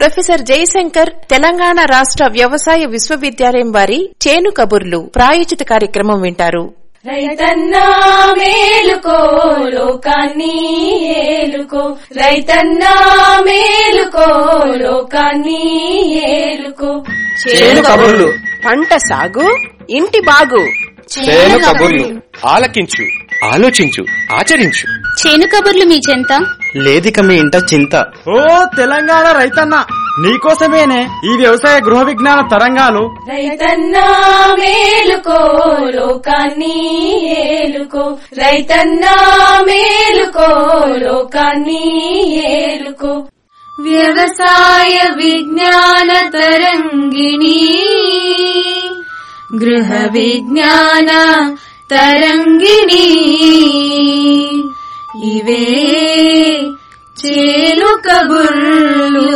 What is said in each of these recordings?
professor Jayashankar Telangana రాష్ట్ర వ్యవసాయ విశ్వవిద్యాలయం వారి చేను కబుర్లు ప్రాయోజిత కార్యక్రమం వింటారు రైతన్నా మేలుకో లోకాన్ని ఏలుకో రైతన్నా మేలుకో లోకాన్ని ఏలుకో చేను కబుర్లు పంట సాగు ఇంటి బాగు చేను కబుర్లు ఆలకించు ఆలోచించు ఆచరించు చేను కబుర్లు మీ చెంత లేదిక మీ ఇంట చింత ఓ తెలంగాణ రైతన్న నీకోసమేనే ఈ వ్యవసాయ గృహ విజ్ఞాన తరంగాలు రైతన్నా మేలుకో లోకాన్ని ఏలుకో రైతన్నా మేలుకో లోకాన్ని ఏలుకో వ్యవసాయ విజ్ఞాన తరంగిణి గృహ విజ్ఞాన తరంగిణి ఇవే చేలు కబుర్లు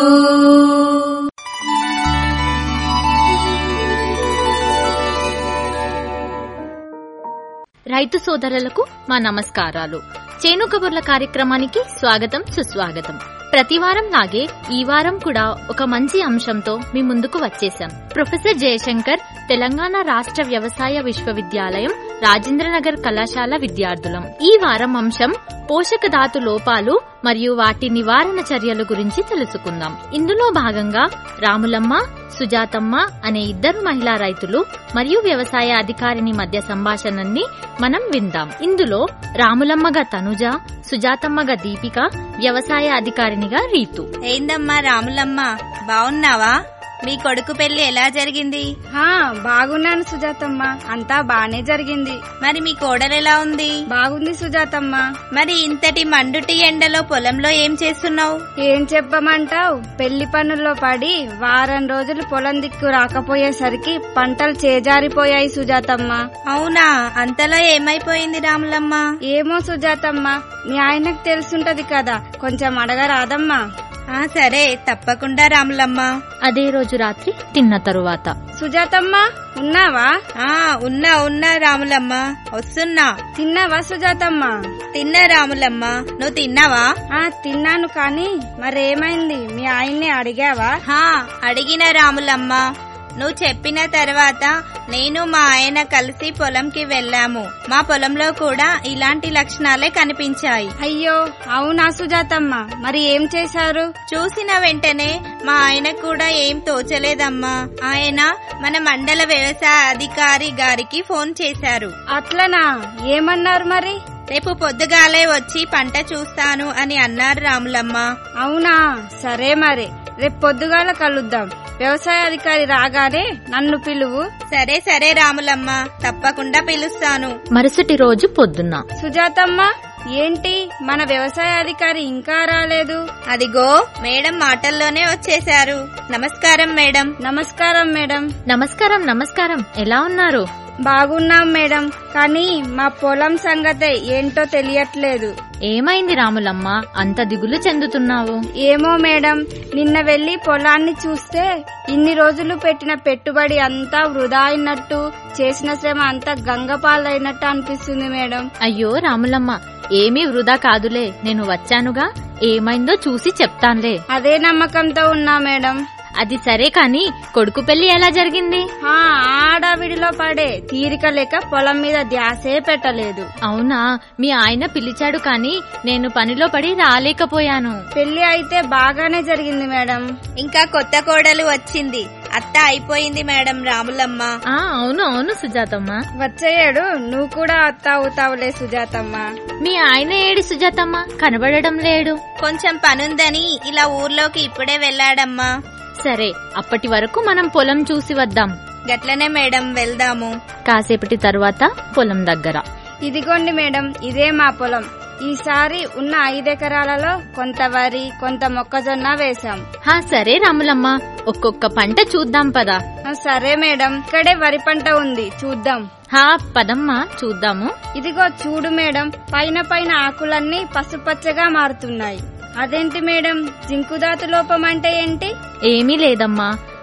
రైతు సోదరులకు మా నమస్కారాలు చేను కబుర్ల కార్యక్రమానికి స్వాగతం సుస్వాగతం ప్రతి వారం లాగే ఈ వారం కూడా ఒక మంచి అంశంతో మీ ముందుకు వచ్చేసాం ప్రొఫెసర్ జయశంకర్ తెలంగాణ రాష్ట్ర వ్యవసాయ విశ్వవిద్యాలయం రాజేంద్రనగర్ కళాశాల విద్యార్థులం ఈ వారం అంశం పోషక ధాతు లోపాలు మరియు వాటి నివారణ చర్యల గురించి తెలుసుకుందాం ఇందులో భాగంగా రాములమ్మ సుజాతమ్మ అనే ఇద్దరు మహిళా రైతులు మరియు వ్యవసాయ అధికారిని మధ్య సంభాషణని మనం విందాం ఇందులో రాములమ్మగా తనుజ సుజాతమ్మగా దీపిక వ్యవసాయ అధికారినిగా రీతు ఏందమ్మా రాములమ్మ బావున్నావా మీ కొడుకు పెళ్లి ఎలా జరిగింది హా బాగున్నాను సుజాతమ్మ అంతా బానే జరిగింది మరి మీ కోడలెలా ఉంది బాగుంది సుజాతమ్మ మరి ఇంతటి మండుటి ఎండలో పొలంలో ఏం చేస్తున్నావు ఏం చెప్పమంటావు పెళ్లి పనుల్లో పడి వారం రోజులు పొలం దిక్కు రాకపోయేసరికి పంటలు చేజారిపోయాయి సుజాతమ్మ అవునా అంతలో ఏమైపోయింది రాములమ్మ ఏమో సుజాతమ్మ మీ ఆయనకు తెలుసుంటది కదా కొంచెం అడగరాదమ్మా ఆ సరే తప్పకుండా రాములమ్మ అదే రోజు రాత్రి తిన్న తరువాత సుజాతమ్మ ఉన్నావా ఆ ఉన్నా ఉన్నా రాములమ్మ వస్తున్నా తిన్నావా సుజాతమ్మ తిన్నా రాములమ్మ నువ్వు తిన్నావా ఆ తిన్నాను కానీ మరేమైంది మీ ఆయన్ని అడిగావా హా అడిగిన రాములమ్మ నువ్వు చెప్పిన తర్వాత నేను మా ఆయన కలిసి పొలంకి వెళ్ళాము మా పొలంలో కూడా ఇలాంటి లక్షణాలే కనిపించాయి అయ్యో అవునా సుజాతమ్మ మరి ఏం చేశారు చూసిన వెంటనే మా ఆయన కూడా ఏం తోచలేదమ్మా ఆయన మన మండల వ్యవసాయ అధికారి గారికి ఫోన్ చేశారు అట్లనా ఏమన్నారు మరి రేపు పొద్దుగాలే వచ్చి పంట చూస్తాను అని అన్నారు రాములమ్మ అవునా సరే మరి రేపు పొద్దుగాల కలుద్దాం వ్యవసాయ అధికారి రాగానే నన్ను పిలువు సరే సరే రాములమ్మ తప్పకుండా పిలుస్తాను మరుసటి రోజు పొద్దున్న సుజాతమ్మ ఏంటి మన వ్యవసాయ అధికారి ఇంకా రాలేదు అదిగో మేడం మాటల్లోనే వచ్చేశారు నమస్కారం మేడం నమస్కారం మేడం నమస్కారం నమస్కారం ఎలా ఉన్నారు బాగున్నాం మేడం కానీ మా పొలం సంగతే ఏంటో తెలియట్లేదు ఏమైంది రాములమ్మ అంత దిగులు చెందుతున్నావు ఏమో మేడం నిన్న వెళ్లి పొలాన్ని చూస్తే ఇన్ని రోజులు పెట్టిన పెట్టుబడి అంతా వృధా అయినట్టు చేసిన శ్రమ అంతా గంగపాలైనట్టు అనిపిస్తుంది మేడం అయ్యో రాములమ్మ ఏమీ వృధా కాదులే నేను వచ్చానుగా ఏమైందో చూసి చెప్తాన్లే అదే నమ్మకంతో ఉన్నా మేడం అది సరే కాని కొడుకు పెళ్లి ఎలా జరిగింది ఆ ఆడావిడిలో పడే తీరిక లేక పొలం మీద ధ్యాసే పెట్టలేదు అవునా మీ ఆయన పిలిచాడు కాని నేను పనిలో పడి రాలేకపోయాను పెళ్లి అయితే బాగానే జరిగింది మేడం ఇంకా కొత్త కోడలు వచ్చింది అత్త అయిపోయింది మేడం రాములమ్మ ఆ అవును అవును సుజాతమ్మ వచ్చేయాడు నువ్వు కూడా అత్త అవుతావులే సుజాతమ్మ మీ ఆయన ఏడి సుజాతమ్మ కనబడడం లేడు కొంచెం పనుందని ఇలా ఊర్లోకి ఇప్పుడే వెళ్ళాడమ్మా సరే అప్పటి వరకు మనం పొలం చూసి వద్దాం గట్లనే మేడం వెళ్దాము కాసేపటి తరువాత పొలం దగ్గర ఇదిగోండి మేడం ఇదే మా పొలం ఈసారి ఉన్న ఐదెకరాలలో కొంత వరి కొంత మొక్కజొన్న వేశాం హా సరే రాములమ్మ ఒక్కొక్క పంట చూద్దాం పదా ఆ, సరే మేడం ఇక్కడే వరి పంట ఉంది చూద్దాం హా పదమ్మా చూద్దాము ఇదిగో చూడు మేడం పైన పైన ఆకులన్నీ పసుపచ్చగా మారుతున్నాయి అదేంటి మేడం జింకుదాతు లోపం అంటే ఏంటి ఏమీ లేదమ్మా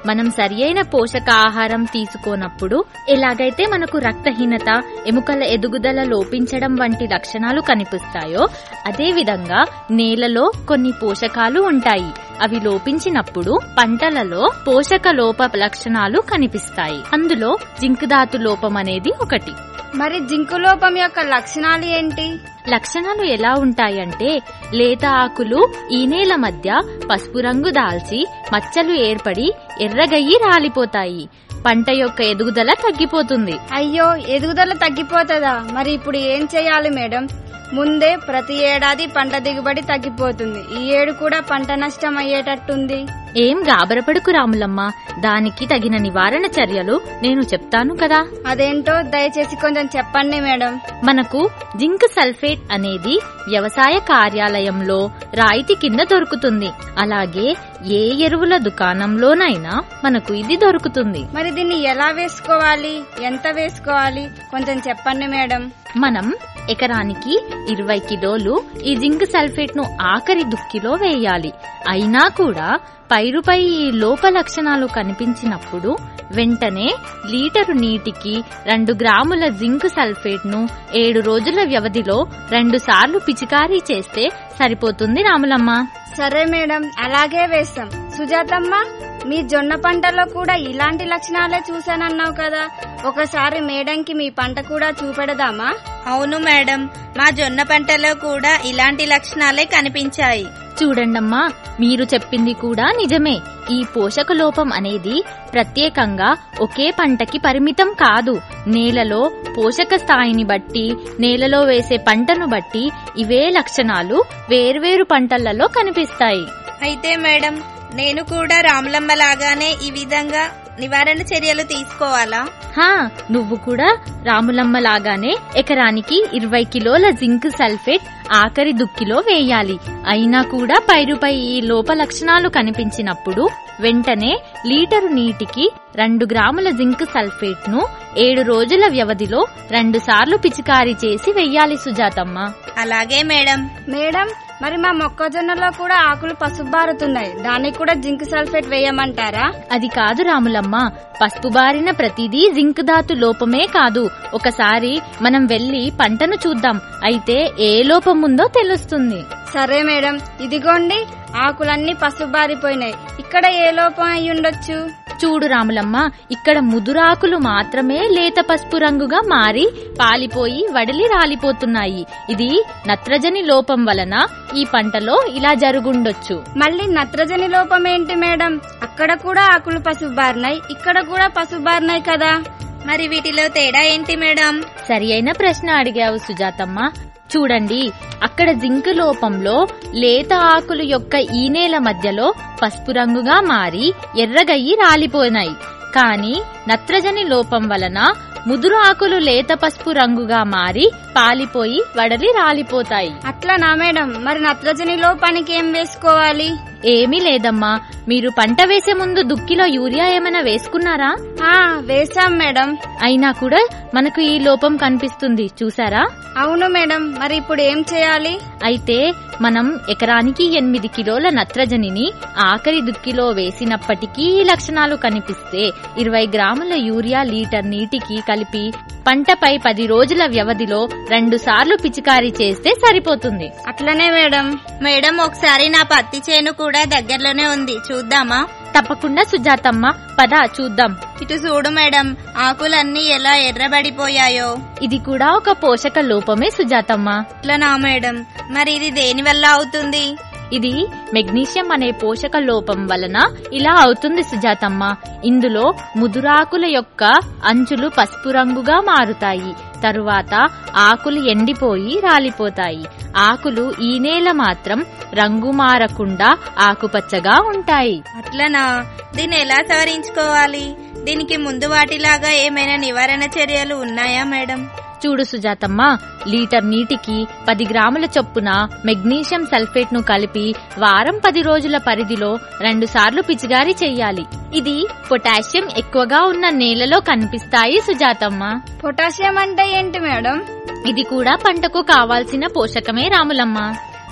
మనం సరియైన పోషకాహారం తీసుకోనప్పుడు ఎలాగైతే మనకు రక్తహీనత ఎముకల ఎదుగుదల లోపించడం వంటి లక్షణాలు కనిపిస్తాయో అదే విధంగా నేలలో కొన్ని పోషకాలు ఉంటాయి అవి లోపించినప్పుడు పంటలలో పోషక లోప లక్షణాలు కనిపిస్తాయి అందులో జింక్ ధాతు లోపం అనేది ఒకటి మరి జింకు లోపం యొక్క లక్షణాలు ఏంటి లక్షణాలు ఎలా ఉంటాయంటే లేత ఆకులు ఈ నేల మధ్య పసుపు రంగు దాల్చి మచ్చలు ఏర్పడి ఎర్రగయ్యి రాలిపోతాయి పంట యొక్క ఎదుగుదల తగ్గిపోతుంది అయ్యో ఎదుగుదల తగ్గిపోతుందా మరి ఇప్పుడు ఏం చేయాలి మేడం ముందే ప్రతి ఏడాది పంట దిగుబడి తగ్గిపోతుంది ఈ ఏడు కూడా పంట నష్టం అయ్యేటట్టుంది ఏం గాబరపడుకు రాములమ్మ దానికి తగిన నివారణ చర్యలు నేను చెప్తాను కదా అదేంటో దయచేసి కొంచెం చెప్పండి మేడం మనకు జింక్ సల్ఫేట్ అనేది వ్యవసాయ కార్యాలయంలో రాయితీ కింద దొరుకుతుంది అలాగే ఏ ఎరువుల దుకాణంలోనైనా మనకు ఇది దొరుకుతుంది మరి దీన్ని ఎలా వేసుకోవాలి ఎంత వేసుకోవాలి కొంచెం చెప్పండి మేడం మనం ఎకరానికి ఇరవై కిలోలు ఈ జింక్ సల్ఫేట్ ను ఆఖరి దుక్కిలో వేయాలి అయినా కూడా పైరుపై ఈ లోప లక్షణాలు కనిపించినప్పుడు వెంటనే లీటరు నీటికి రెండు గ్రాముల జింక్ సల్ఫేట్ ను ఏడు రోజుల వ్యవధిలో రెండు సార్లు పిచికారీ చేస్తే సరిపోతుంది రాములమ్మ సరే మేడం అలాగే వేస్తాం సుజాతమ్మ మీ జొన్న పంటలో కూడా ఇలాంటి లక్షణాలే చూశానన్నావు కదా ఒకసారి మేడంకి మీ పంట కూడా చూపెడదామా అవును మేడం మా జొన్న పంటలో కూడా ఇలాంటి లక్షణాలే కనిపించాయి చూడండమ్మా మీరు చెప్పింది కూడా నిజమే ఈ పోషక లోపం అనేది ప్రత్యేకంగా ఒకే పంటకి పరిమితం కాదు నేలలో పోషక స్థాయిని బట్టి నేలలో వేసే పంటను బట్టి ఇవే లక్షణాలు వేర్వేరు పంటలలో కనిపిస్తాయి అయితే మేడం నేను కూడా రాములమ్మ లాగానే ఈ విధంగా నివారణ చర్యలు తీసుకోవాలా హా నువ్వు కూడా రాములమ్మ లాగానే ఎకరానికి ఇరవై కిలోల జింక్ సల్ఫేట్ ఆఖరి దుక్కిలో వేయాలి అయినా కూడా పైరుపై ఈ లోప లక్షణాలు కనిపించినప్పుడు వెంటనే లీటరు నీటికి రెండు గ్రాముల జింక్ సల్ఫేట్ ను ఏడు రోజుల వ్యవధిలో రెండు సార్లు పిచికారీ చేసి వెయ్యాలి సుజాతమ్మ అలాగే మేడం మేడం మరి మా మొక్కజొన్నలో కూడా ఆకులు పసుబారుతున్నాయి దానికి కూడా జింక్ సల్ఫేట్ వేయమంటారా అది కాదు రాములమ్మ పసుపు బారిన ప్రతిదీ జింక్ ధాతు లోపమే కాదు ఒకసారి మనం వెళ్లి పంటను చూద్దాం అయితే ఏ లోపం ఉందో తెలుస్తుంది సరే మేడం ఇదిగోండి ఆకులన్నీ పసుబారిపోయినాయి ఇక్కడ ఏ లోపం అయి ఉండొచ్చు చూడు రాములమ్మ ఇక్కడ ముదురాకులు మాత్రమే లేత పసుపు రంగుగా మారి పాలిపోయి వడిలి రాలిపోతున్నాయి ఇది నత్రజని లోపం వలన ఈ పంటలో ఇలా జరుగుండొచ్చు మళ్ళీ నత్రజని లోపం ఏంటి మేడం అక్కడ కూడా ఆకులు పసుబారినాయి ఇక్కడ కూడా పసుబారినాయి కదా మరి వీటిలో తేడా ఏంటి మేడం సరి అయిన ప్రశ్న అడిగావు సుజాతమ్మ చూడండి అక్కడ జింక్ లోపంలో లేత ఆకులు యొక్క ఈనేల మధ్యలో పసుపు రంగుగా మారి ఎర్రగయ్యి రాలిపోయినాయి కానీ నత్రజని లోపం వలన ముదురు ఆకులు లేత పసుపు రంగుగా మారి పాలిపోయి వడలి రాలిపోతాయి అట్లనా మేడం మరి నత్రజని లోపానికి ఏం వేసుకోవాలి ఏమీ లేదమ్మా మీరు పంట వేసే ముందు దుక్కిలో యూరియా ఏమైనా వేసుకున్నారా ఆ వేసాం మేడం అయినా కూడా మనకు ఈ లోపం కనిపిస్తుంది చూసారా అవును మేడం మరి ఇప్పుడు ఏం చేయాలి అయితే మనం ఎకరానికి ఎనిమిది కిలోల నత్రజనిని ఆఖరి దుక్కిలో వేసినప్పటికీ ఈ లక్షణాలు కనిపిస్తే ఇరవై గ్రాముల యూరియా లీటర్ నీటికి కలిపి పంటపై పది రోజుల వ్యవధిలో రెండు సార్లు పిచికారీ చేస్తే సరిపోతుంది అట్లనే మేడం మేడం ఒకసారి నా పత్తి చేను కూడా దగ్గరలోనే ఉంది చూద్దామా తప్పకుండా సుజాతమ్మ పద చూద్దాం ఇటు చూడు మేడం ఆకులన్నీ ఎలా ఎర్రబడిపోయాయో ఇది కూడా ఒక పోషక లోపమే సుజాతమ్మ ఇట్లనా మేడం మరి ఇది దేని వల్ల అవుతుంది ఇది మెగ్నీషియం అనే పోషక లోపం వలన ఇలా అవుతుంది సుజాతమ్మ ఇందులో ముదురాకుల యొక్క అంచులు పసుపు రంగుగా మారుతాయి తరువాత ఆకులు ఎండిపోయి రాలిపోతాయి ఆకులు ఈ నేల మాత్రం రంగు మారకుండా ఆకుపచ్చగా ఉంటాయి అట్లనా దీన్ని ఎలా సవరించుకోవాలి దీనికి ముందు వాటిలాగా ఏమైనా నివారణ చర్యలు ఉన్నాయా మేడం చూడు సుజాతమ్మ లీటర్ నీటికి పది గ్రాముల చొప్పున మెగ్నీషియం సల్ఫేట్ ను కలిపి వారం పది రోజుల పరిధిలో రెండు సార్లు పిచిగారీ చెయ్యాలి ఇది పొటాషియం ఎక్కువగా ఉన్న నేలలో కనిపిస్తాయి సుజాతమ్మ పొటాషియం అంటే ఏంటి మేడం ఇది కూడా పంటకు కావాల్సిన పోషకమే రాములమ్మ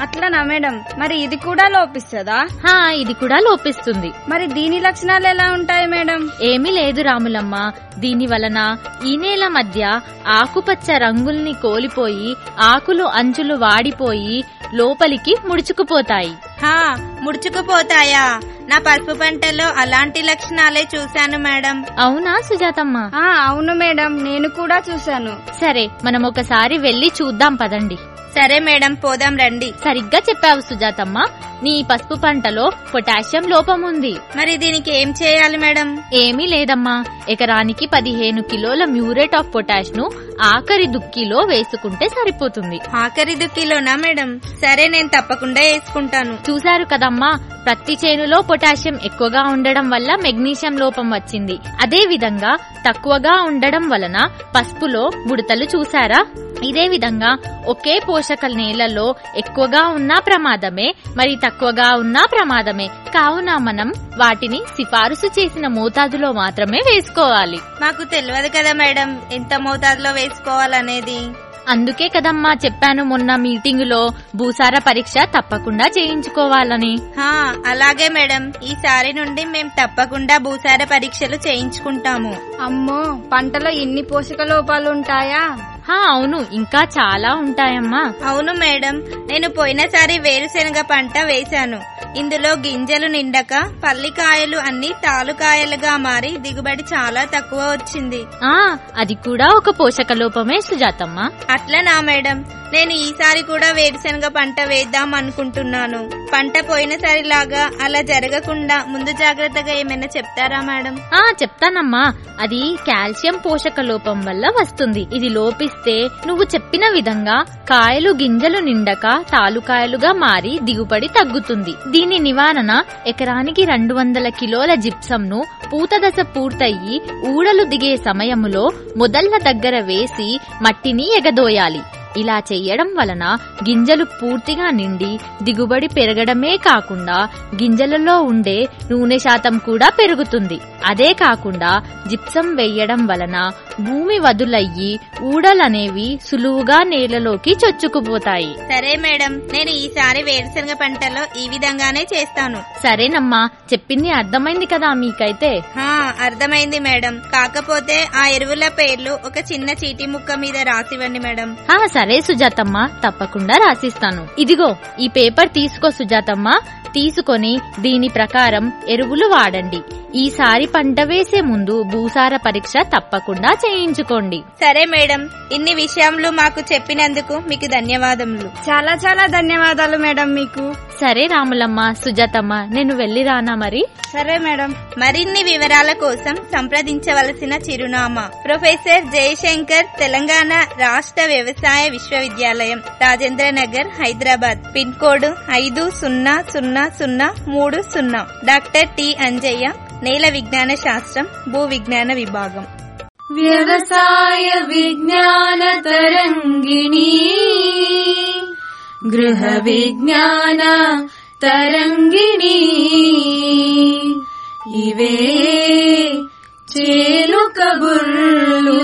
అట్లనా మేడం మరి ఇది కూడా లోపిస్తుందా హా ఇది కూడా లోపిస్తుంది మరి దీని లక్షణాలు ఎలా ఉంటాయి మేడం ఏమీ లేదు రాములమ్మ దీని వలన ఈ నేల మధ్య ఆకుపచ్చ రంగుల్ని కోల్పోయి ఆకులు అంచులు వాడిపోయి లోపలికి ముడుచుకుపోతాయి హా ముడుచుకుపోతాయా నా పసుపు పంటలో అలాంటి లక్షణాలే చూశాను మేడం అవునా సుజాతమ్మ ఆ అవును మేడం నేను కూడా చూశాను సరే మనం ఒకసారి వెళ్లి చూద్దాం పదండి సరే మేడం పోదాం రండి సరిగ్గా చెప్పావు సుజాతమ్మ నీ పసుపు పంటలో పొటాషియం లోపం ఉంది మరి దీనికి ఏం చేయాలి మేడం ఏమీ లేదమ్మా ఎకరానికి పదిహేను కిలోల మ్యూరేట్ ఆఫ్ పొటాష్ ను ఆఖరి దుక్కిలో వేసుకుంటే సరిపోతుంది ఆఖరి దుక్కిలోనా మేడం సరే నేను తప్పకుండా వేసుకుంటాను చూశారు కదమ్మా ప్రతి చేనులో పొటాషియం ఎక్కువగా ఉండడం వల్ల మెగ్నీషియం లోపం వచ్చింది అదే విధంగా తక్కువగా ఉండడం వలన పసుపులో బుడతలు చూశారా ఇదే విధంగా ఒకే పోషక నేలలో ఎక్కువగా ఉన్నా ప్రమాదమే మరి తక్కువగా ఉన్నా ప్రమాదమే కావున మనం వాటిని సిఫారసు చేసిన మోతాదులో మాత్రమే వేసుకోవాలి మాకు తెలియదు కదా మేడం ఎంత మోతాదులో వేసుకోవాలనేది అందుకే కదమ్మా చెప్పాను మొన్న మీటింగులో భూసార పరీక్ష తప్పకుండా చేయించుకోవాలని హా అలాగే మేడం ఈసారి నుండి మేం తప్పకుండా భూసార పరీక్షలు చేయించుకుంటాము అమ్మో పంటలో ఇన్ని పోషక లోపాలు ఉంటాయా హా అవును ఇంకా చాలా ఉంటాయమ్మా అవును మేడం నేను పోయినసారి వేరుశెనగ పంట వేశాను ఇందులో గింజలు నిండక పల్లికాయలు అన్ని తాలుకాయలుగా మారి దిగుబడి చాలా తక్కువ వచ్చింది ఆ అది కూడా ఒక పోషక లోపమే సుజాతమ్మ అట్లనా మేడం నేను ఈసారి కూడా వేరుశెనగ పంట వేద్దాం అనుకుంటున్నాను పంట పోయినసారి లాగా అలా జరగకుండా ముందు జాగ్రత్తగా ఏమైనా చెప్తారా మేడం ఆ చెప్తానమ్మా అది కాల్షియం పోషక లోపం వల్ల వస్తుంది ఇది లోపిస్తే నువ్వు చెప్పిన విధంగా కాయలు గింజలు నిండక తాలుకాయలుగా మారి దిగుబడి తగ్గుతుంది దీని నివారణ ఎకరానికి రెండు వందల కిలోల జిప్సంను పూత దశ పూర్తయి ఊడలు దిగే సమయములో మొదళ్ల దగ్గర వేసి మట్టిని ఎగదోయాలి ఇలా చెయ్యడం వలన గింజలు పూర్తిగా నిండి దిగుబడి పెరగడమే కాకుండా గింజలలో ఉండే నూనె శాతం కూడా పెరుగుతుంది అదే కాకుండా జిప్సం వేయడం వలన భూమి వదులయ్యి ఊడలనేవి సులువుగా నేలలోకి చొచ్చుకుపోతాయి సరే మేడం నేను ఈసారి వేరుశెనగ పంటలో ఈ విధంగానే చేస్తాను సరేనమ్మా చెప్పింది అర్థమైంది కదా మీకైతే హా అర్థమైంది మేడం కాకపోతే ఆ ఎరువుల పేర్లు ఒక చిన్న చీటీ ముక్క మీద రాసివ్వండి మేడం ఆ సరే సుజాతమ్మ తప్పకుండా రాసిస్తాను ఇదిగో ఈ పేపర్ తీసుకో సుజాతమ్మ తీసుకొని దీని ప్రకారం ఎరువులు వాడండి ఈసారి పంట వేసే ముందు భూసార పరీక్ష తప్పకుండా చేయించుకోండి సరే మేడం ఇన్ని విషయములు మాకు చెప్పినందుకు మీకు ధన్యవాదములు చాలా చాలా ధన్యవాదాలు మేడం మీకు సరే రాములమ్మ సుజాతమ్మ నేను వెళ్ళి రానా మరి సరే మేడం మరిన్ని వివరాల కోసం సంప్రదించవలసిన చిరునామా ప్రొఫెసర్ జయశంకర్ తెలంగాణ రాష్ట్ర వ్యవసాయ విశ్వవిద్యాలయం రాజేంద్ర నగర్ హైదరాబాద్ పిన్ కోడ్ ఐదు సున్నా సున్నా సున్నా మూడు సున్నా డాక్టర్ టి అంజయ్య నేల విజ్ఞాన శాస్త్రం భూ విజ్ఞాన విభాగం వ్యవసాయ విజ్ఞాన తరంగిణి గృహ విజ్ఞాన తరంగిణి ఇవే చేలు కబుర్లు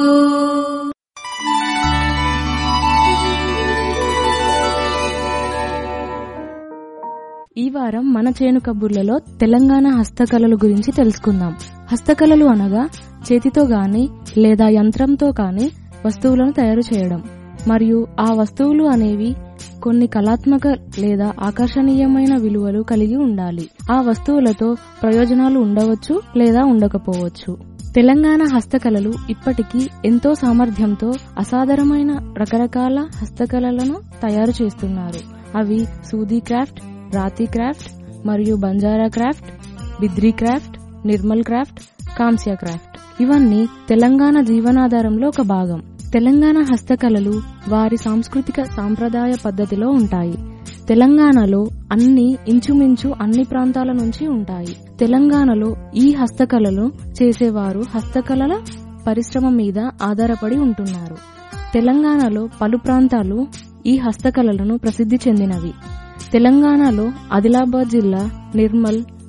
ఈ వారం మన చేను కబుర్లలో తెలంగాణ హస్తకళల గురించి తెలుసుకుందాం హస్తకళలు అనగా చేతితో గాని లేదా యంత్రంతో కాని వస్తువులను తయారు చేయడం మరియు ఆ వస్తువులు అనేవి కొన్ని కళాత్మక లేదా ఆకర్షణీయమైన విలువలు కలిగి ఉండాలి ఆ వస్తువులతో ప్రయోజనాలు ఉండవచ్చు లేదా ఉండకపోవచ్చు తెలంగాణ హస్తకళలు ఇప్పటికీ ఎంతో సామర్థ్యంతో అసాధారణమైన రకరకాల హస్తకళలను తయారు చేస్తున్నారు అవి సూదీ క్రాఫ్ట్ రాతి క్రాఫ్ట్ మరియు Banjara craft Bidri craft Nirmal craft కాంస్య క్రాఫ్ట్ ఇవన్నీ తెలంగాణ జీవనాధారంలో ఒక భాగం తెలంగాణ హస్తకళలు వారి సాంస్కృతిక సాంప్రదాయ పద్ధతిలో ఉంటాయి తెలంగాణలో అన్ని ఇంచుమించు అన్ని ప్రాంతాల నుంచి ఉంటాయి తెలంగాణలో ఈ హస్తకళలు చేసేవారు హస్తకళల పరిశ్రమ మీద ఆధారపడి ఉంటున్నారు తెలంగాణలో పలు ప్రాంతాలు ఈ హస్తకళలను ప్రసిద్ధి చెందినవి తెలంగాణలో ఆదిలాబాద్ జిల్లా నిర్మల్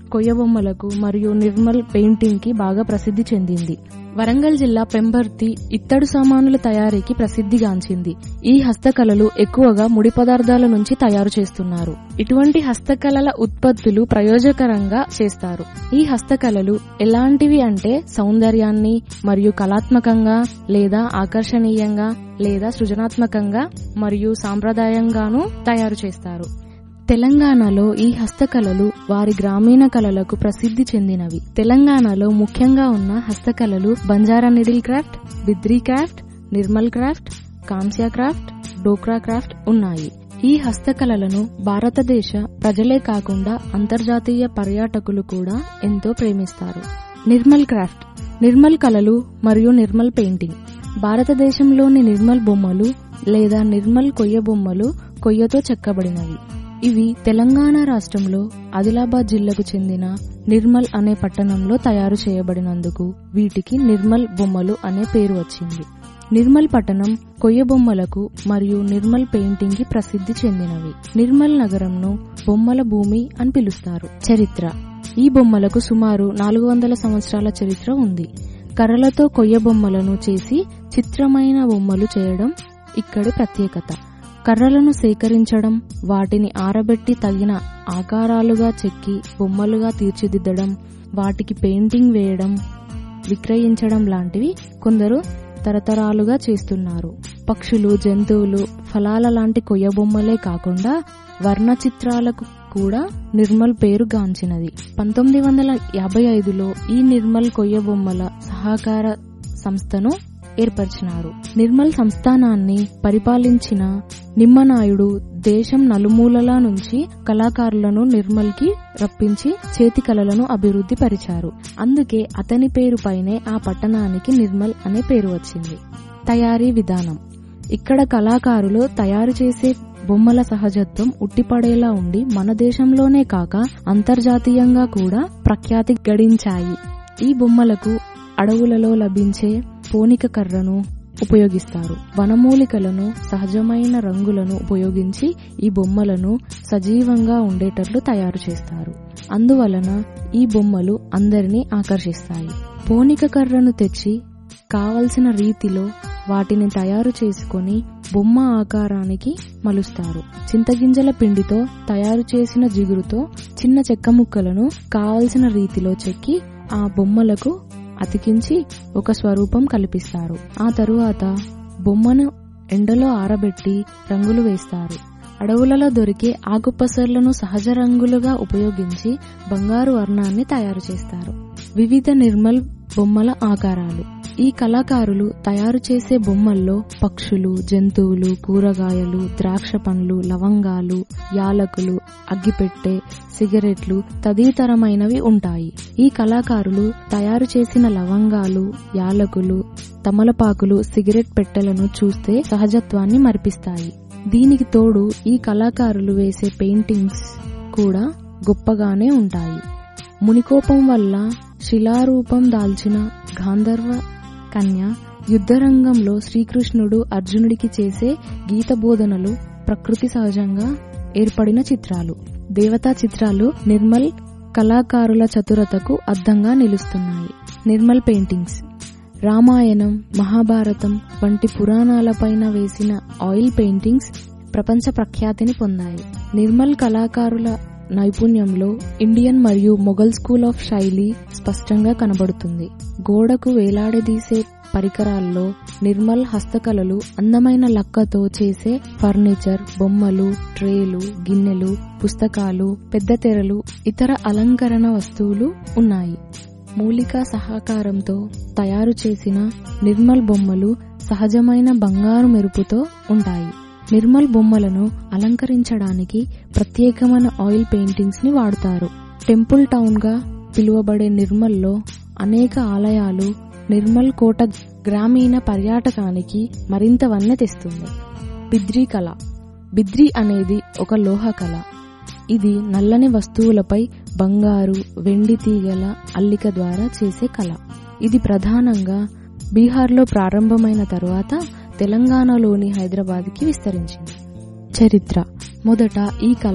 కొయ్య బొమ్మలకు మరియు నిర్మల్ పెయింటింగ్ కి బాగా ప్రసిద్ధి చెందింది వరంగల్ జిల్లా పెంబర్తి ఇత్తడి సామానుల తయారీకి ప్రసిద్ధిగాంచింది ఈ హస్తకళలు ఎక్కువగా ముడి పదార్థాల నుంచి తయారు చేస్తున్నారు ఇటువంటి హస్తకళల ఉత్పత్తులు ప్రయోజకరంగా చేస్తారు ఈ హస్తకళలు ఎలాంటివి అంటే సౌందర్యాన్ని మరియు కళాత్మకంగా లేదా ఆకర్షణీయంగా లేదా సృజనాత్మకంగా మరియు సాంప్రదాయంగానూ తయారు చేస్తారు తెలంగాణలో ఈ హస్తకళలు వారి గ్రామీణ కళలకు ప్రసిద్ధి చెందినవి తెలంగాణలో ముఖ్యంగా ఉన్న హస్తకళలు Banjara needle craft Bidri craft Nirmal craft కాంస్యా క్రాఫ్ట్ డోక్రా క్రాఫ్ట్ ఉన్నాయి ఈ హస్తకళలను భారతదేశ ప్రజలే కాకుండా అంతర్జాతీయ పర్యాటకులు కూడా ఎంతో ప్రేమిస్తారు నిర్మల్ క్రాఫ్ట్ నిర్మల్ కళలు మరియు నిర్మల్ పెయింటింగ్ భారతదేశంలోని నిర్మల్ బొమ్మలు లేదా నిర్మల్ కొయ్య బొమ్మలు కొయ్యతో చెక్కబడినవి ఇవి తెలంగాణ రాష్ట్రంలో ఆదిలాబాద్ జిల్లాకు చెందిన నిర్మల్ అనే పట్టణంలో తయారు చేయబడినందుకు వీటికి నిర్మల్ బొమ్మలు అనే పేరు వచ్చింది నిర్మల్ పట్టణం కొయ్య బొమ్మలకు మరియు నిర్మల్ పెయింటింగ్ కి ప్రసిద్ధి చెందినవి నిర్మల్ నగరంను బొమ్మల భూమి అని పిలుస్తారు చరిత్ర ఈ బొమ్మలకు సుమారు నాలుగు వందల సంవత్సరాల చరిత్ర ఉంది కర్రలతో కొయ్య బొమ్మలను చేసి చిత్రమైన బొమ్మలు చేయడం ఇక్కడి ప్రత్యేకత కర్రలను సేకరించడం వాటిని ఆరబెట్టి తగిన ఆకారాలుగా చెక్కి బొమ్మలుగా తీర్చిదిద్దడం వాటికి పెయింటింగ్ వేయడం విక్రయించడం లాంటివి కొందరు తరతరాలుగా చేస్తున్నారు పక్షులు జంతువులు ఫలాల లాంటి కొయ్య బొమ్మలే కాకుండా వర్ణ చిత్రాలకు కూడా నిర్మల్ పేరు గాంచినది పంతొమ్మిది వందల యాభై ఐదులో ఈ నిర్మల్ కొయ్య బొమ్మల సహకార సంస్థను ఏర్పరిచినారు నిర్మల్ సంస్థానాన్ని పరిపాలించిన నిమ్మనాయుడు దేశం నలుమూలల నుంచి కళాకారులను నిర్మల్ కి రప్పించి చేతి కళలను అభివృద్ధి పరిచారు అందుకే అతని పేరుపైనే ఆ పట్టణానికి నిర్మల్ అనే పేరు వచ్చింది తయారీ విధానం ఇక్కడ కళాకారులు తయారు చేసే బొమ్మల సహజత్వం ఉట్టిపడేలా ఉండి మన దేశంలోనే కాక అంతర్జాతీయంగా కూడా ప్రఖ్యాతి గడించాయి ఈ బొమ్మలకు అడవులలో లభించే పోనిక కర్రను ఉపయోగిస్తారు వనమూలికలను సహజమైన రంగులను ఉపయోగించి ఈ బొమ్మలను సజీవంగా ఉండేటట్లు తయారు చేస్తారు అందువలన ఈ బొమ్మలు అందరినీ ఆకర్షిస్తాయి పోనిక కర్రను తెచ్చి కావలసిన రీతిలో వాటిని తయారు చేసుకొని బొమ్మ ఆకారానికి మలుస్తారు చింతగింజల పిండితో తయారు చేసిన జిగురుతో చిన్న చెక్క ముక్కలను కావలసిన రీతిలో చెక్కి ఆ బొమ్మలకు అతికించి ఒక స్వరూపం కల్పిస్తారు ఆ తరువాత బొమ్మను ఎండలో ఆరబెట్టి రంగులు వేస్తారు అడవులలో దొరికే ఆకుపసర్లను సహజ రంగులుగా ఉపయోగించి బంగారు వర్ణాన్ని తయారు చేస్తారు వివిధ నిర్మల్ బొమ్మల ఆకారాలు ఈ కళాకారులు తయారు చేసే బొమ్మల్లో పక్షులు జంతువులు కూరగాయలు ద్రాక్ష పండ్లు లవంగాలు యాలకులు అగ్గిపెట్టె సిగరెట్లు తదితరమైనవి ఉంటాయి ఈ కళాకారులు తయారు చేసిన లవంగాలు యాలకులు తమలపాకులు సిగరెట్ పెట్టెలను చూస్తే సహజత్వాన్ని మరిపిస్తాయి దీనికి తోడు ఈ కళాకారులు వేసే పెయింటింగ్స్ కూడా గొప్పగానే ఉంటాయి మునికోపం వల్ల శిలారూపం దాల్చిన గాంధర్వ కన్య యుద్ధరంగంలో శ్రీకృష్ణుడు అర్జునుడికి చేసే గీత బోధనలు ప్రకృతి సహజంగా ఏర్పడిన చిత్రాలు దేవతా చిత్రాలు నిర్మల్ కళాకారుల చతురతకు అద్దంగా నిలుస్తున్నాయి నిర్మల్ పెయింటింగ్స్ రామాయణం మహాభారతం వంటి పురాణాలపైన వేసిన ఆయిల్ పెయింటింగ్స్ ప్రపంచ ప్రఖ్యాతిని పొందాయి నిర్మల్ కళాకారుల నైపుణ్యంలో ఇండియన్ మరియు మొఘల్ స్కూల్ ఆఫ్ శైలి స్పష్టంగా కనబడుతుంది గోడకు వేలాడదీసే పరికరాల్లో నిర్మల్ హస్తకళలు అందమైన లక్కతో చేసే ఫర్నిచర్ బొమ్మలు ట్రేలు గిన్నెలు పుస్తకాలు పెద్ద తెరలు ఇతర అలంకరణ వస్తువులు ఉన్నాయి మూలికా సహకారంతో తయారు చేసిన నిర్మల్ బొమ్మలు సహజమైన బంగారు మెరుపుతో ఉంటాయి నిర్మల్ బొమ్మలను అలంకరించడానికి ప్రత్యేకమైన ఆయిల్ పెయింటింగ్స్ ని వాడుతారు టెంపుల్ టౌన్ గా పిలువబడే నిర్మల్లో అనేక ఆలయాలు నిర్మల్ కోట గ్రామీణ పర్యాటకానికి మరింత వన్నె తెస్తుంది బిద్రీ కళ బిద్రీ అనేది ఒక లోహ కళ ఇది నల్లని వస్తువులపై బంగారు వెండి తీగల అల్లిక ద్వారా చేసే కళ ఇది ప్రధానంగా బీహార్లో ప్రారంభమైన తరువాత తెలంగాణలోని హైదరాబాద్కి విస్తరించింది చరిత్ర మొదట ఈ కళ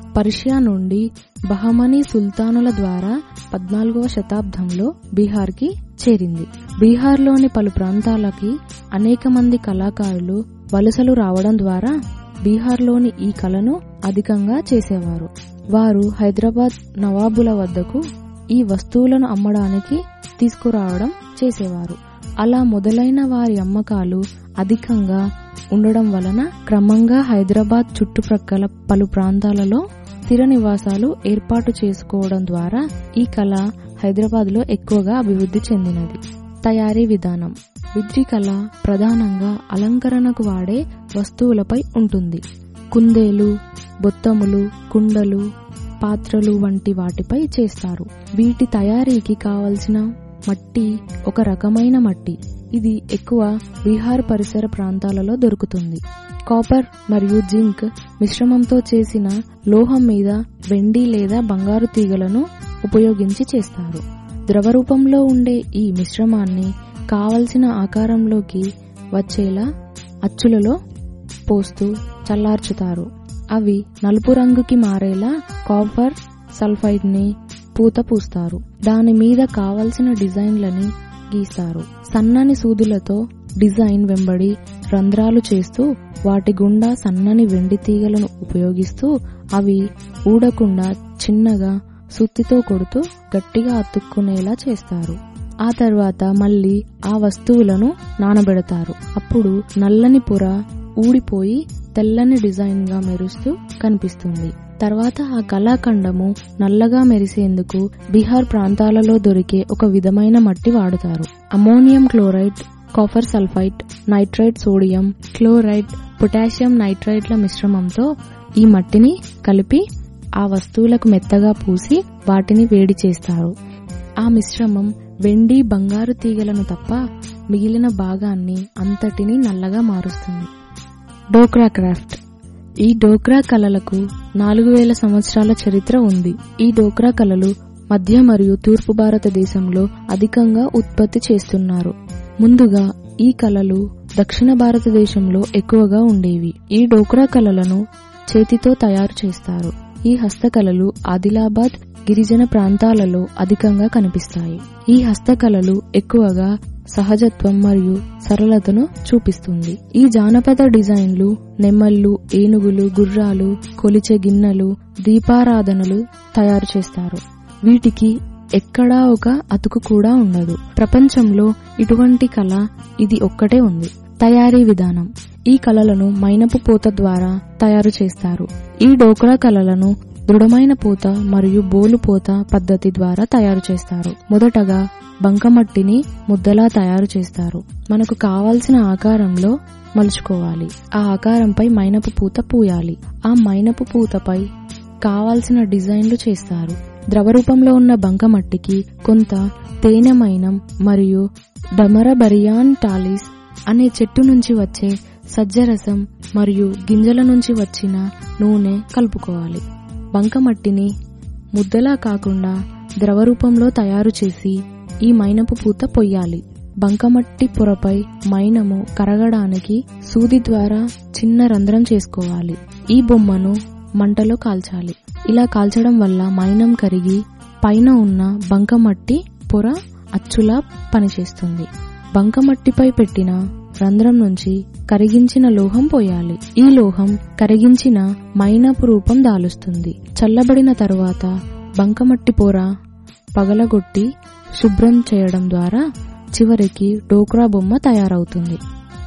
పర్షియా నుండి బహమనీ సుల్తానుల ద్వారా పద్నాలుగవ శతాబ్దంలో బీహార్కి చేరింది బీహార్లోని పలు ప్రాంతాలకి అనేక మంది కళాకారులు వలసలు రావడం ద్వారా బీహార్లోని ఈ కళను అధికంగా చేసేవారు వారు హైదరాబాద్ నవాబుల వద్దకు ఈ వస్తువులను అమ్మడానికి తీసుకురావడం చేసేవారు అలా మొదలైన వారి అమ్మకాలు అధికంగా ఉండడం వలన క్రమంగా హైదరాబాద్ చుట్టుప్రక్కల పలు ప్రాంతాలలో స్థిర నివాసాలు ఏర్పాటు చేసుకోవడం ద్వారా ఈ కళ హైదరాబాద్ లో ఎక్కువగా అభివృద్ధి చెందినది తయారీ విధానం విద్రి కళ ప్రధానంగా అలంకరణకు వాడే వస్తువులపై ఉంటుంది కుందేలు బొత్తములు కుండలు పాత్రలు వంటి వాటిపై చేస్తారు వీటి తయారీకి కావలసిన మట్టి ఒక రకమైన మట్టి ఇది ఎక్కువ బీహార్ పరిసర ప్రాంతాలలో దొరుకుతుంది కాపర్ మరియు జింక్ మిశ్రమంతో చేసిన లోహం మీద వెండి లేదా బంగారు తీగలను ఉపయోగించి చేస్తారు ద్రవ రూపంలో ఉండే ఈ మిశ్రమాన్ని కావలసిన ఆకారంలోకి వచ్చేలా అచ్చులలో పోస్తూ చల్లార్చుతారు అవి నలుపు రంగుకి మారేలా కాపర్ సల్ఫైడ్ ని పూత పూస్తారు దాని మీద కావలసిన డిజైన్లని గీస్తారు సన్నని సూదులతో డిజైన్ వెంబడి రంధ్రాలు చేస్తూ వాటి గుండా సన్నని వెండి తీగలను ఉపయోగిస్తూ అవి ఊడకుండా చిన్నగా సుత్తితో కొడుతూ గట్టిగా అతుక్కునేలా చేస్తారు ఆ తర్వాత మళ్ళీ ఆ వస్తువులను నానబెడతారు అప్పుడు నల్లని పొర ఊడిపోయి తెల్లని డిజైన్ గా మెరుస్తూ కనిపిస్తుంది తర్వాత ఆ కళాఖండము నల్లగా మెరిసేందుకు బీహార్ ప్రాంతాలలో దొరికే ఒక విధమైన మట్టి వాడుతారు ammonium chloride copper sulphite nitrite sodium chloride potassium నైట్రైట్ల మిశ్రమంతో ఈ మట్టిని కలిపి ఆ వస్తువులకు మెత్తగా పూసి వాటిని వేడి చేస్తారు ఆ మిశ్రమం వెండి బంగారు తీగలను తప్ప మిగిలిన భాగాన్ని అంతటిని నల్లగా మారుస్తుంది డోక్రా క్రాఫ్ట్ ఈ డోక్రా కళలకు నాలుగు వేల సంవత్సరాల చరిత్ర ఉంది ఈ డోక్రా కళలు మధ్య మరియు తూర్పు భారతదేశంలో అధికంగా ఉత్పత్తి చేస్తున్నారు ముందుగా ఈ కళలు దక్షిణ భారతదేశంలో ఎక్కువగా ఉండేవి ఈ డోక్రా కళలను చేతితో తయారు చేస్తారు ఈ హస్తకళలు ఆదిలాబాద్ గిరిజన ప్రాంతాలలో అధికంగా కనిపిస్తాయి ఈ హస్తకళలు ఎక్కువగా సహజత్వం మరియు సరళతను చూపిస్తుంది ఈ జానపద డిజైన్లు నెమ్మళ్ళు ఏనుగులు గుర్రాలు కొలిచే గిన్నెలు దీపారాధనలు తయారు చేస్తారు వీటికి ఎక్కడా ఒక అతుకు కూడా ఉండదు ప్రపంచంలో ఇటువంటి కళ ఇది ఒక్కటే ఉంది తయారీ విధానం ఈ కళలను మైనపు పూత ద్వారా తయారు చేస్తారు ఈ డోక్రా కళలను దృఢమైన పూత మరియు బోలు పూత పద్ధతి ద్వారా తయారు చేస్తారు మొదటగా బంకమట్టిని ముద్దలా తయారు చేస్తారు మనకు కావాల్సిన ఆకారంలో మలుచుకోవాలి ఆ ఆకారంపై మైనపు పూత పూయాలి ఆ మైనపు పూతపై కావాల్సిన డిజైన్లు చేస్తారు ద్రవ రూపంలో ఉన్న బంకమట్టికి కొంత తేనె మైనం మరియు డమరబరియాన్ టాలిస్ అనే చెట్టు నుంచి వచ్చే సజ్జరసం మరియు గింజల నుంచి వచ్చిన నూనె కలుపుకోవాలి బంకమట్టిని ముద్దలా కాకుండా ద్రవ రూపంలో తయారు చేసి ఈ మైనపు పూత పొయ్యాలి బంకమట్టి పొరపై మైనము కరగడానికి సూది ద్వారా చిన్న రంధ్రం చేసుకోవాలి ఈ బొమ్మను మంటలో కాల్చాలి ఇలా కాల్చడం వల్ల మైనం కరిగి పైన ఉన్న బంకమట్టి పొర అచ్చులా పనిచేస్తుంది బంకమట్టిపై పెట్టిన రంధ్రం నుంచి కరిగించిన లోహం పోయాలి ఈ లోహం కరిగించిన మైనపు రూపం దాలుస్తుంది చల్లబడిన తరువాత బంకమట్టి పొర పగలగొట్టి శుభ్రం చేయడం ద్వారా చివరికి డోక్రా బొమ్మ తయారవుతుంది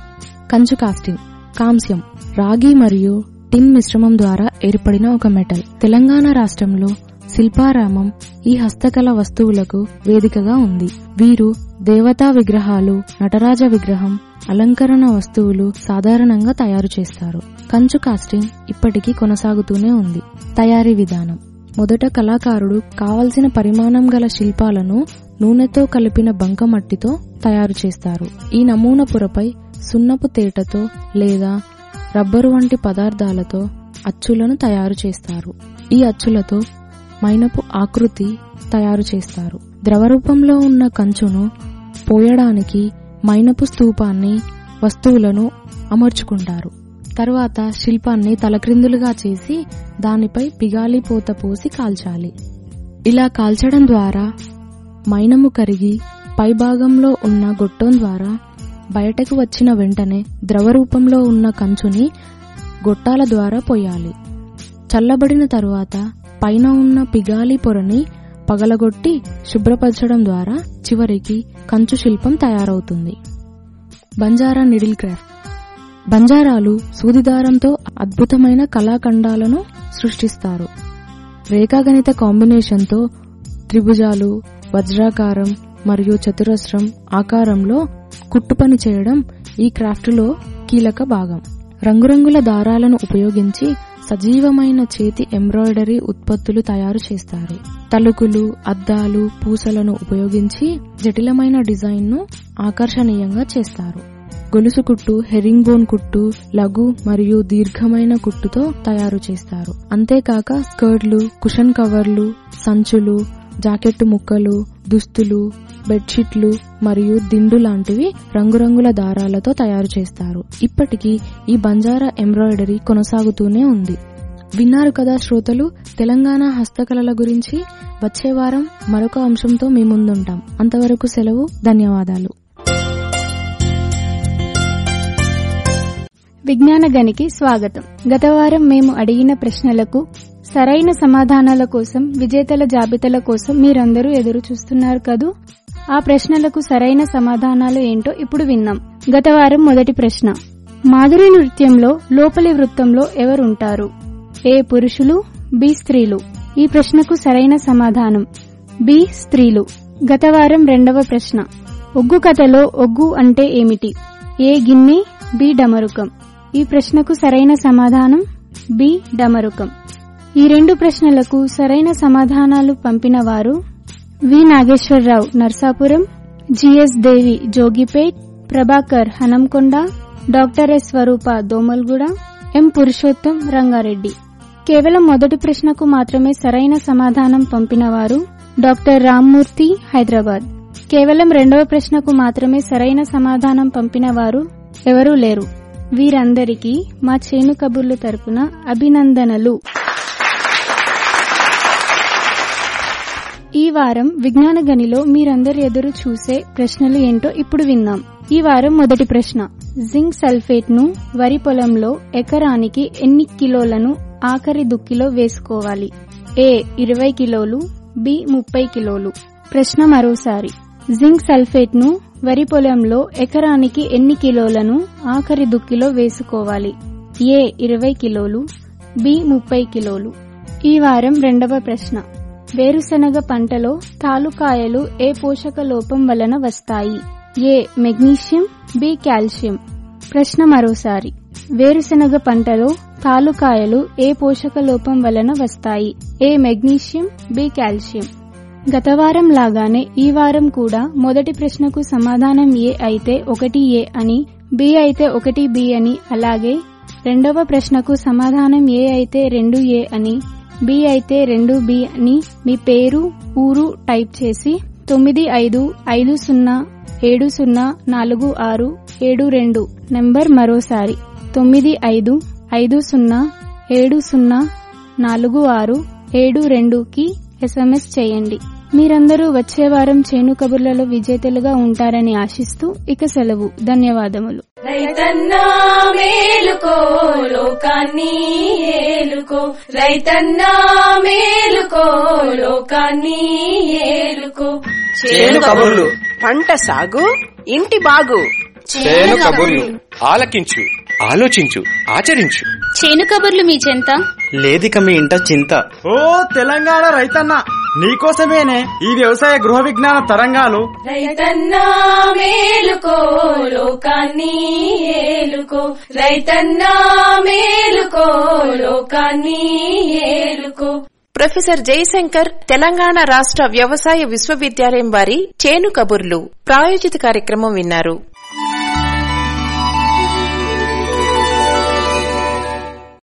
కంచు కాస్టింగ్ కాంస్యం రాగి మరియు టిన్ మిశ్రమం ద్వారా ఏర్పడిన ఒక మెటల్ తెలంగాణ రాష్ట్రంలో శిల్పారామం ఈ హస్తకళ వస్తువులకు వేదికగా ఉంది వీరు దేవతా విగ్రహాలు నటరాజ విగ్రహం అలంకరణ వస్తువులు సాధారణంగా తయారు చేస్తారు కంచు కాస్టింగ్ ఇప్పటికీ కొనసాగుతూనే ఉంది తయారీ విధానం మొదట కళాకారుడు కావలసిన పరిమాణం గల శిల్పాలను నూనెతో కలిపిన బంకమట్టితో తయారు చేస్తారు ఈ నమూనా పొరపై సున్నపు తేటతో లేదా రబ్బరు వంటి పదార్థాలతో అచ్చులను తయారు చేస్తారు ఈ అచ్చులతో మైనపు ఆకృతి తయారు చేస్తారు ద్రవరూపంలో ఉన్న కంచును పోయడానికి మైనపు స్తూపాన్ని వస్తువులను అమర్చుకుంటారు తరువాత శిల్పాన్ని తలక్రిందులుగా చేసి దానిపై పిగాలి పూత పోసి కాల్చాలి ఇలా కాల్చడం ద్వారా మైనము కరిగి పైభాగంలో ఉన్న గొట్టం ద్వారా బయటకు వచ్చిన వెంటనే ద్రవ రూపంలో ఉన్న కంచుని గొట్టాల ద్వారా పోయాలి చల్లబడిన తరువాత పైన ఉన్న పిగాలి పొరని పగలగొట్టి శుభ్రపరచడం ద్వారా చివరికి కంచు శిల్పం తయారవుతుంది బంజారా నిడిల్ క్రాఫ్ట్ బంజారాలు సూదిదారంతో అద్భుతమైన కళాఖండాలను సృష్టిస్తారు రేఖాగణిత కాంబినేషన్తో త్రిభుజాలు వజ్రాకారం మరియు చతురస్రం ఆకారంలో కుట్టుపని చేయడం ఈ క్రాఫ్ట్లో కీలక భాగం రంగురంగుల దారాలను ఉపయోగించి సజీవమైన చేతి ఎంబ్రాయిడరీ ఉత్పత్తులు తయారు చేస్తారు తలుకులు అద్దాలు పూసలను ఉపయోగించి జటిలమైన డిజైన్ను ఆకర్షణీయంగా చేస్తారు గొలుసు కుట్టు హెరింగ్ బోన్ కుట్టు లఘు మరియు దీర్ఘమైన కుట్టుతో తయారు చేస్తారు అంతేకాక స్కర్ట్లు కుషన్ కవర్లు సంచులు జాకెట్టు ముక్కలు దుస్తులు బెడ్షీట్లు మరియు దిండు లాంటివి రంగురంగుల దారాలతో తయారు చేస్తారు ఇప్పటికీ ఈ బంజారా ఎంబ్రాయిడరీ కొనసాగుతూనే ఉంది విన్నారు కదా శ్రోతలు తెలంగాణ హస్తకళల గురించి వచ్చే వారం మరొక అంశంతో మీ ముందుంటాం అంతవరకు సెలవు ధన్యవాదాలు విజ్ఞాన గనికి స్వాగతం గత వారం మేము అడిగిన ప్రశ్నలకు సరైన సమాధానాల కోసం విజేతల జాబితాల కోసం మీరందరూ ఎదురు చూస్తున్నారు కదూ ఆ ప్రశ్నలకు సరైన సమాధానాలు ఏంటో ఇప్పుడు విన్నాం గత వారం మొదటి ప్రశ్న మాధురి నృత్యంలో లోపలి వృత్తంలో ఎవరుంటారు ఏ పురుషులు బి స్త్రీలు ఈ ప్రశ్నకు సరైన సమాధానం బి స్త్రీలు గత వారం రెండవ ప్రశ్న ఒగ్గు కథలో ఒగ్గు అంటే ఏమిటి ఏ గిన్నె బి డమరుకం ఈ ప్రశ్నకు సరైన సమాధానం బి డమరుకం ఈ రెండు ప్రశ్నలకు సరైన సమాధానాలు పంపిన వారు V Nageswara Rao Narsapuram GS Devi Jogipet Prabhakar Hanamkonda doctor S Swarupa Domalguda M Purushottam Rangareddy కేవలం మొదటి ప్రశ్నకు మాత్రమే సరైన సమాధానం పంపిన వారు డాక్టర్ రామ్మూర్తి హైదరాబాద్ కేవలం రెండవ ప్రశ్నకు మాత్రమే సరైన సమాధానం పంపిన వారు ఎవరూ లేరు వీరందరికీ మా చేను కబుర్లు తరపున అభినందనలు ఈ వారం విజ్ఞాన గనిలో మీరందరు ఎదురు చూసే ప్రశ్నలు ఏంటో ఇప్పుడు విన్నాం ఈ వారం మొదటి ప్రశ్న జింక్ సల్ఫేట్ ను వరి పొలంలో ఎకరానికి ఎన్ని కిలోలను ఆఖరి దుక్కిలో వేసుకోవాలి ఏ ఇరవై కిలోలు బి ముప్పై కిలోలు ప్రశ్న మరోసారి జింక్ సల్ఫేట్ ను వరి పొలంలో ఎకరానికి ఎన్ని కిలోలను ఆఖరి దుక్కిలో వేసుకోవాలి ఏ ఇరవై కిలోలు బి ముప్పై కిలోలు ఈ వారం రెండవ ప్రశ్న వేరుశనగ పంటలో తాలుకాయలు ఏ పోషక లోపం వలన వస్తాయి ఏ మెగ్నీషియం బి కాల్షియం ప్రశ్న మరోసారి వేరుశనగ పంటలో తాలుకాయలు ఏ పోషక లోపం వలన వస్తాయి ఏ మెగ్నీషియం బి కాల్షియం గత వారం లాగానే ఈ వారం కూడా మొదటి ప్రశ్నకు సమాధానం ఏ అయితే ఒకటి ఏ అని బి అయితే ఒకటి బి అని అలాగే రెండవ ప్రశ్నకు సమాధానం ఏ అయితే రెండు ఏ అని బి అయితే రెండు బి అని మీ పేరు ఊరు టైప్ చేసి తొమ్మిది ఐదు ఐదు సున్నా ఏడు సున్నా నాలుగు ఆరు ఏడు రెండు నెంబర్ మరోసారి తొమ్మిది ఐదు ఐదు సున్నా ఏడు సున్నా నాలుగు ఆరు ఏడు రెండుకి ఎస్ఎంఎస్ చేయండి మీరందరూ వచ్చే వారం చేను కబుర్లలో విజేతలుగా ఉంటారని ఆశిస్తూ ఇక సెలవు ధన్యవాదములు రైతన్నా మేలుకో లోకాన్ని ఏలుకో రైతన్నా మేలుకో లోకాన్ని ఏలుకో చేను కబుర్లు పంట సాగు ఇంటి బాగు చేను కబుర్లు ఆలకించు ఆలోచించు ఆచరించు చేను కబుర్లు మీ చెంత లేదిక మీ ఇంట చింత ఓ తెలంగాణ రైతన్న నీకోసమేనే ఈ వ్యవసాయ గృహ విజ్ఞాన తరంగాలు రైతన్నా మేలుకో లోకాన్ని ఏలుకో రైతన్నా మేలుకో లోకాన్ని ఏలుకో ప్రొఫెసర్ జయశంకర్ తెలంగాణ రాష్ట్ర వ్యవసాయ విశ్వవిద్యాలయం వారి చేను కబుర్లు ప్రాయోజిత కార్యక్రమం విన్నారు